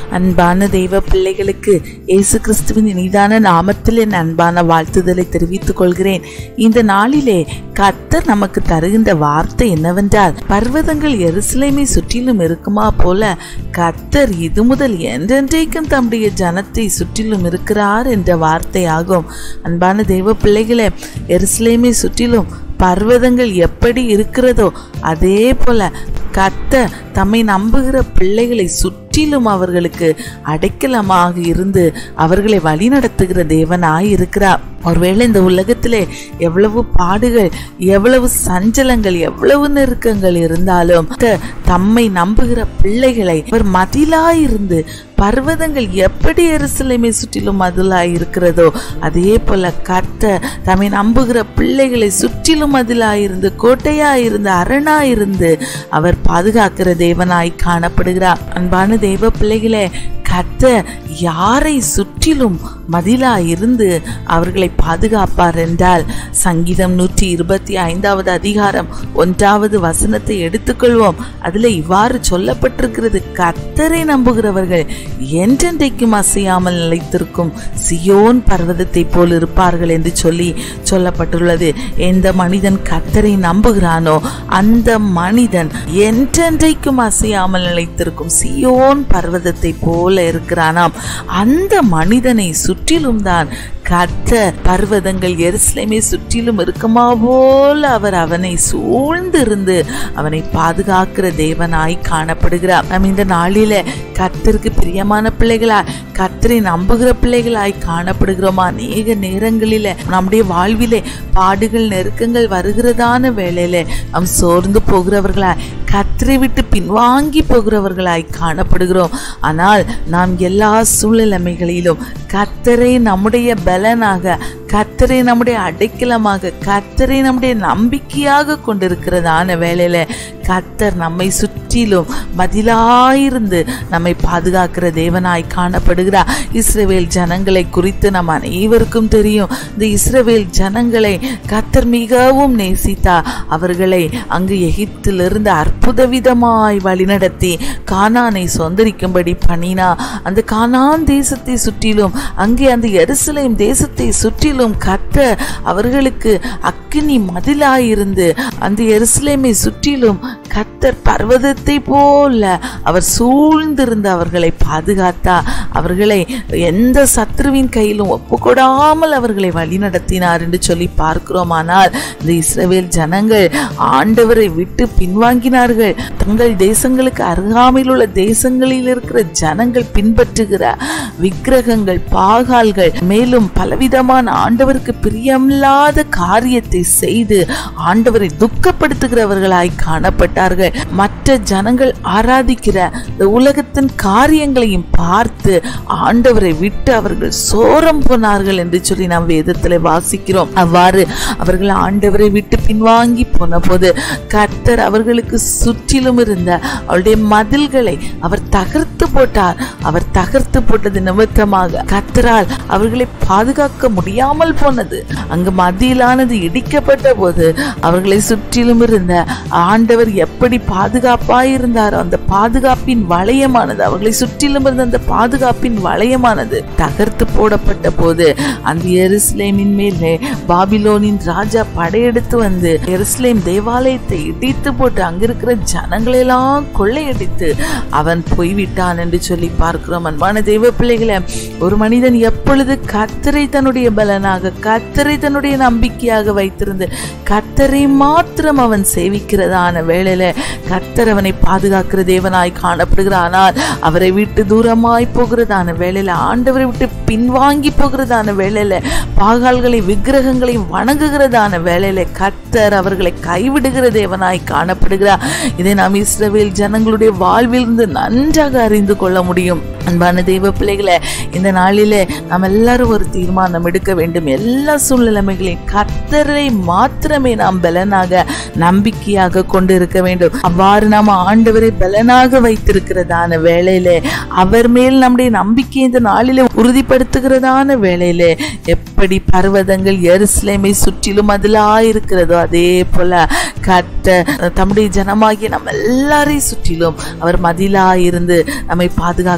அன்பான தெய்வ பிள்ளைகளுக்கு இயேசு கிறிஸ்துவின் இனிதான நாமத்தில் என் அன்பான வாழ்த்துதலை தெரிவித்துக் கொள்கிறேன் இந்த நாளிலே கர்த்தர் நமக்கு தருகின்ற வார்த்தை என்னவென்றால் பர்வதங்கள் எருசலேமை சுற்றிலும் இருக்குமா போல கர்த்தர் இது முதல் என்றென்றைக்கும் தம்முடைய ஜனத்தை சுற்றிலும் இருக்கிறார் என்ற வார்த்தையாகும் அன்பான தெய்வ பிள்ளைகளே எருசலேமை சுற்றிலும் பர்வதங்கள் எப்படி இருக்கிறதோ அதே போல கத்த தம்மை நம்புகிற பிள்ளைகளை சுற்றிலும் அவர்களுக்கு அடைக்கலமாக இருந்து அவர்களை வழிநடத்துகிற தேவனாய் இருக்கிறார் ஒருவேளை இந்த உலகத்திலே எவ்வளவு பாடுகள் எவ்வளவு சஞ்சலங்கள் எவ்வளவு நெருக்கங்கள் இருந்தாலும் த- தம்மை நம்புகிற பிள்ளைகளை அவர் மதிலாயிருந்து பர்வதங்கள் எப்படி எருசலேமை சுற்றிலும் மதிலாய் இருக்கிறதோ அதே போல கர்த்த தம்மை நம்புகிற பிள்ளைகளை சுற்றிலும் மதிலாயிருந்து கோட்டையாயிருந்து அரணாயிருந்து அவர் பாதுகாக்கிற தேவனாய் காணப்படுகிறார் அன்பான தெய்வ பிள்ளைகளே கர்த்த யாரை சுற்றிலும் மதிலா இருந்து அவர்களை பாதுகாப்பார் என்றால் சங்கீதம் நூற்றி இருபத்தி ஐந்தாவது அதிகாரம் ஒன்றாவது வசனத்தை எடுத்துக்கொள்வோம் அதுல இவ்வாறு சொல்லப்பட்டிருக்கிறது கர்த்தரை நம்புகிறவர்கள் என்றென்றைக்கும் அசையாமல் நிலைத்திருக்கும் சியோன் பர்வதத்தை போல் இருப்பார்கள் என்று சொல்லி சொல்லப்பட்டுள்ளது எந்த மனிதன் கர்த்தரை நம்புகிறானோ அந்த மனிதன் என்றென்றைக்கும் அசையாமல் நிலைத்திருக்கும் சியோன் பர்வதத்தை போல இருக்கிறானாம் அந்த மனிதனை சுற்றிலும் தான் கர்த்த பர்வதங்கள் எருசலேமை சுற்றிலும் இருக்குமா போல அவர் அவனை சூழ்ந்திருந்து அவனை பாதுகாக்கிற தேவனாய் காணப்படுகிறார் நம்ம இந்த நாளில கர்த்தருக்கு பிரியமான பிள்ளைகளாய் கர்த்தரை நம்புகிற பிள்ளைகளாய் காணப்படுகிறோமா அநேக நேரங்களில நம்முடைய வாழ்விலே பாடுகள் நெருக்கங்கள் வருகிறதான வேளையில நாம் சோர்ந்து போகிறவர்களாய் கர்த்தரை விட்டு பின்வாங்கி போகிறவர்களாய் காணப்படுகிறோம் ஆனால் நாம் எல்லா சூழ்நிலைமைகளிலும் கர்த்தரை நம்முடைய பலனாக கர்த்தரை நம்முடைய அடைக்கலமாக கர்த்தரை நம்முடைய நம்பிக்கையாக கொண்டிருக்கிறதான வேளையில கர்த்தர் நம்மை சுற்றிலும் பதிலாயிருந்து நம்மை பாதுகாக்கிற தேவனாய் காணப்படுகிறார் இஸ்ரவேல் ஜனங்களை குறித்து நம் அனைவருக்கும் தெரியும் இந்த இஸ்ரவேல் ஜனங்களை கர்த்தர் மிகவும் நேசித்தார் அவர்களை அங்கு எகிப்திலிருந்து அற்புத விதமாய் வழிநடத்தி கானானை சொந்தரிக்கும்படி பண்ணினா அந்த கானான் தேசத்தை சுற்றிலும் அங்கே அந்த எருசலேம் தேசத்தை சுற்றிலும் கர்த்தர் அவர்களுக்கு அக்கினி மதிலாயிருந்து அந்த எருசலேமை சுற்றிலும் கர்த்தர் பர்வதத்தை போல அவர் சூழ்ந்திருந்து அவர்களை பாதுகாத்தா அவர்களை எந்த சத்ருவின் கையிலும் ஒப்புக்கொடாமல் அவர்களை வழிநடத்தினார் என்று சொல்லி பார்க்கிறோம் ஆனால் இந்த இஸ்ரவேல் ஜனங்கள் ஆண்டவரை விட்டு பின்வாங்கினார்கள் தங்கள் தேசங்களுக்கு அருகாமையில் உள்ள தேசங்களில் இருக்கிற ஜனங்கள் பின்பற்றுகிற விக்கிரகங்கள் பாகால்கள் மேலும் பலவிதமான ஆண்டவருக்கு பிரியமில்லாத காரியத்தை செய்து ஆண்டவரை துக்கப்படுத்துகிறவர்களாய் காணப்பட்டார்கள் மற்ற ஜனங்கள் ஆராதிக்கிற இந்த உலகத்தின் காரியங்களையும் பார்த்து ஆண்டவரை விட்டு அவர்கள் சோரம் போனார்கள் என்று சொல்லி நாம் வேதத்தில் வாசிக்கிறோம் அவ்வாறு அவர்கள் ஆண்டவரை விட்டு பின்வாங்கி போன போது கர்த்தர் அவர்களுக்கு சுற்றிலும் இருந்த அவருடைய மதில்களை அவர் தகர்த்து போட்டார் அவர் தகர்த்து போட்டது நிமித்தமாக கர்த்தரால் அவர்களை பாதுகாக்க முடியாமல் போனது அங்கு மதியிலானது இடிக்கப்பட்ட போது அவர்களை சுற்றிலும் இருந்த ஆண்டவர் எப்படி பாதுகாப்பாய் இருந்தாரோ அந்த பாதுகாப்பின் வளையமானது அவர்களை சுற்றிலும் இருந்த அந்த பாதுகாப்பின் வளையமானது தகர்த்து போடப்பட்ட போது அந்த எருசலேமின் மேலே பாபிலோனின் ராஜா படையெடுத்து வந்து எருசலேம் தேவாலயத்தை இடித்து போட்டு அங்கிருக்கிற ஜனங்களெல்லாம் கொள்ளையடித்து அவன் போய்விட்டான் என்று சொல்லி பார்க்கிறோம் அன்பான தெய்வ பிள்ளைகளை ஒரு மனிதன் எப்பொழுது கத்தரை தன்னுடைய பலனாக கத்தரை தன்னுடைய நம்பிக்கையாக வைத்திருந்து கத்தரை மாத்திரம் அவன் சேவிக்கிறதான வேளையில கத்தர் அவனை பாதுகாக்கிற தேவனாய் காணப்படுகிறார் ஆனால் அவரை விட்டு தூரமாய் போகிறதான வேளையில ஆண்டவரை விட்டு பின்வாங்கி போகிறதான வேளையில பாகால்களை விக்கிரகங்களை வணங்குகிறதான வேளையில கத்தர் அவர்களை கைவிடுகிற தேவனாய் காணப்படுகிறார் இதை நாம் இஸ்ரவேல் ஜனங்களுடைய வாழ்வில் இருந்து நன்றாக அறிந்து கொள்ள முடியும் அன்பான தெய்வ பிள்ளைகளை இந்த நாளிலே நாம் எல்லாரும் ஒரு தீர்மானம் எடுக்க வேண்டும் எல்லா சூழ்நிலைமைகளையும் கர்த்தரை மாத்திரமே நாம் பலனாக நம்பிக்கையாக கொண்டு இருக்க வேண்டும் அவ்வாறு நாம் ஆண்டவரை பலனாக வைத்திருக்கிறதான வேளையிலே அவர் மேல் நம்முடைய நம்பிக்கை இந்த நாளிலே உறுதிப்படுத்துகிறதான வேளையிலே எப்படி பர்வதங்கள் எருசலேமை சுற்றிலும் அதிலா இருக்கிறதோ அதே போல கட்ட தம்முடைய ஜனமாகிய நம்ம எல்லாரையும் சுற்றிலும் அவர் மதிலா இருந்து நம்மை பாதுகாக்கிற தேவ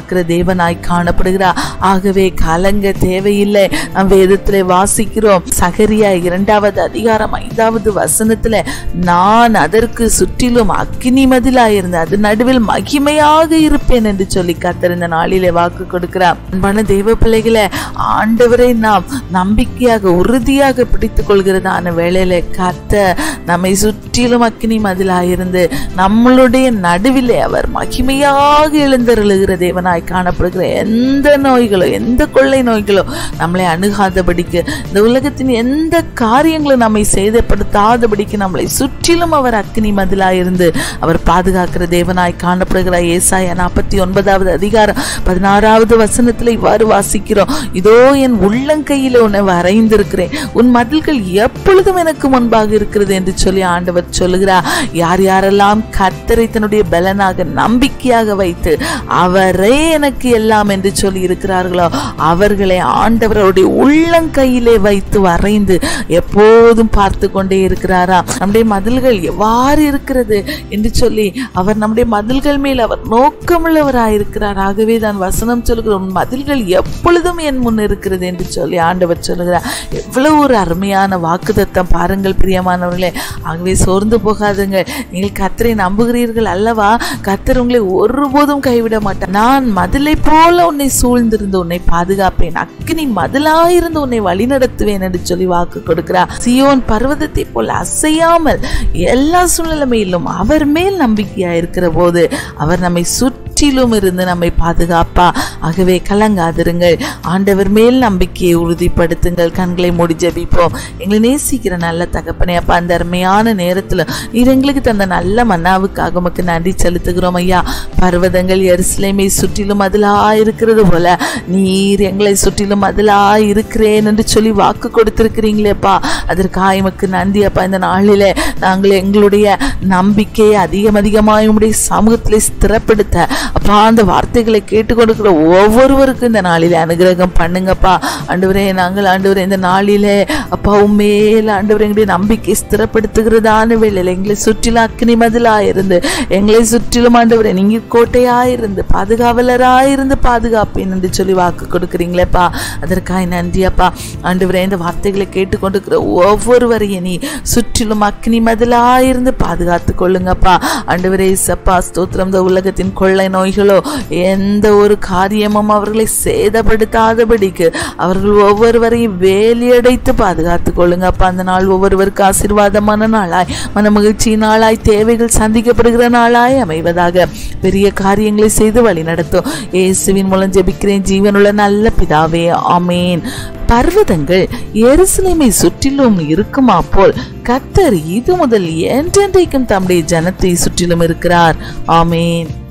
தேவனாய் காணப்படுகிறார் ஆகவே கலங்க தேவையில்லை நாம் வேதத்திலே வாசிக்கிறோம் சகரியா இரண்டாவது அதிகாரம் ஐந்தாவது வசனத்துல நான் அதற்கு சுற்றிலும் அக்கினி மதிலாயிருந்த அது நடுவில் மகிமையாக இருப்பேன் என்று சொல்லி கத்தர் இந்த நாளிலே வாக்கு கொடுக்கிறார் அன்பான தெய்வ பிள்ளைகளை ஆண்டவரை நாம் நம்பிக்கையாக உறுதியாக பிடித்துக் கொள்கிறதான வேளையில கத்த நம்மை சுற்றிலும் அக்கினி மதிலாயிருந்து நம்மளுடைய நடுவிலே அவர் மகிமையாக எழுந்தருளுகிற தேவனாய் காணப்படுகிற எந்த நோய்களோ எந்த கொள்ளை நோய்களோ நம்மளை அணுகாதபடிக்கு இந்த உலகத்தின் எந்த காரியங்களும் நம்மை சேதப்படுத்தாதபடிக்கு நம்மளை சுற்றிலும் அவர் அக்னி மதிலாயிருந்து அவர் பாதுகாக்கிற தேவனாய் காணப்படுகிற ஏசாயா நாற்பத்தி ஒன்பதாவது அதிகாரம் பதினாறாவது வசனத்தில் இவ்வாறு வாசிக்கிறோம் இதோ என் உள்ளங்கையில உன்னை வரைந்திருக்கிறேன் உன் மதில்கள் எப்பொழுதும் எனக்கு முன்பாக இருக்கிறது என்று சொல்லி ஆண்டவர் சொல்லுகிறார் யார் யாரெல்லாம் கர்த்தரை தன்னுடைய பலனாக நம்பிக்கையாக வைத்து அவரே எனக்கு எல்லாம் என்று சொல்லி இருக்கிறார்களோ அவர்களை ஆண்டவருடைய உள்ளங்கையிலே வைத்து வரைந்து எப்போதும் பார்த்து கொண்டே இருக்கிறாரா நம்முடைய மதில்கள் எவ்வாறு இருக்கிறது என்று சொல்லி அவர் நம்முடைய மதில்கள் மேல் அவர் நோக்கமுள்ளவராயிருக்கிறார் ஆகவே தான் வசனம் சொல்லுகிற உன் மதில்கள் எப்பொழுதும் என் முன் இருக்கிறது என்று சொல்லி ஆண்டவர் சொல்லுகிறார் எவ்வளவு ஒரு அருமையான வாக்குதத்தம் பாருங்கள் பிரியமானவர்களே ஆகவே சோர்ந்து போகாதுங்க நீங்கள் கத்தரை நம்புகிறீர்கள் அல்லவா கத்தர் உங்களை ஒருபோதும் கைவிட மாட்டார் நான் மதிலை போல உன்னை சூழ்ந்திருந்து உன்னை பாதுகாப்பேன் அக்னி மதிலாயிருந்து உன்னை வழிநடத்துவேன் என்று சொல்லி வாக்கு கொடுக்கிறார் சியோன் பர்வதத்தை போல அசையாமல் எல்லா சூழ்நிலைமையிலும் அவர் மேல் நம்பிக்கையா இருக்கிற போது அவர் நம்மை சுற்றிலும் இருந்து நம்மை பாதுகாப்பா ஆகவே கலங்காதிருங்கள் ஆண்டவர் மேல் நம்பிக்கையை உறுதிப்படுத்துங்கள் கண்களை மூடி ஜெபிப்போம் எங்களை நேசிக்கிற நல்ல தகப்பனே அப்பா அந்த அருமையான நேரத்துல நீர் எங்களுக்கு தந்த நல்ல மன்னாவுக்காக உமக்கு நன்றி செலுத்துகிறோம் ஐயா பர்வதங்கள் எருசலேமை சுற்றிலும் அதிலா இருக்கிறது போல நீர் எங்களை சுற்றிலும் அதிலா இருக்கிறேன் என்று சொல்லி வாக்கு கொடுத்திருக்கிறீங்களேப்பா அதற்காக எமக்கு நன்றி அப்பா இந்த நாளிலே நாங்கள் எங்களுடைய நம்பிக்கையை அதிகம் அதிகமாக உம்முடைய சமூகத்திலே ஸ்திரப்படுத்த அப்பா அந்த வார்த்தைகளை கேட்டுக்கொடுக்கிற ஒவ்வொருவருக்கும் இந்த நாளிலே அனுகிரகம் பண்ணுங்கப்பா ஆண்டவரே நாங்கள் ஆண்டவரே இந்த நாளிலே அப்பா உண்மையில ஆண்டவரே எங்களுடைய நம்பிக்கை ஸ்திரப்படுத்துகிறதான வேளையில் எங்களை சுற்றிலும் அக்னி மதிலாயிருந்து எங்களை சுற்றிலும் ஆண்டவரே நீங்க கோட்டையாயிருந்து பாதுகாவலராயிருந்து பாதுகாப்பேன் என்று சொல்லி வாக்கு கொடுக்குறீங்களேப்பா அதற்காக நன்றி அப்பா ஆண்டவரே இந்த வார்த்தைகளை கேட்டுக்கொண்டிருக்கிற ஒவ்வொருவரையும் நீ சுற்றிலும் அக்னி மதிலாயிருந்து பாதுகாத்து கொள்ளுங்கப்பா ஆண்டவரே சப்பா ஸ்தோத்திரம் இந்த உலகத்தின் கொள்ளை நோய்களோ எந்த ஒரு காரியமும் அவர்களை சேதப்படுத்தாதபடிக்கு அவர்கள் ஒவ்வொருவரையும் வேலியடைத்து பாதுகாத்து கொள்ளுங்கப்பா அந்த நாள் ஒவ்வொருவருக்கு ஆசீர்வாதமான நாளாய் மன மகிழ்ச்சி நாளாய் தேவைகள் சந்திக்கப்படுகிற நாளாய் அமைவதாக பெரிய காரியங்களை செய்து வழி நடத்தும் இயேசுவின் மூலம் ஜெபிக்கிறேன் ஜீவனுள்ள நல்ல பிதாவே ஆமேன் பர்வதங்கள் எருசலேமை சுற்றிலும் இருக்குமா போல் கத்தர் இது முதல் என்றென்றைக்கும் தம்முடைய ஜனத்தை சுற்றிலும் இருக்கிறார் ஆமேன்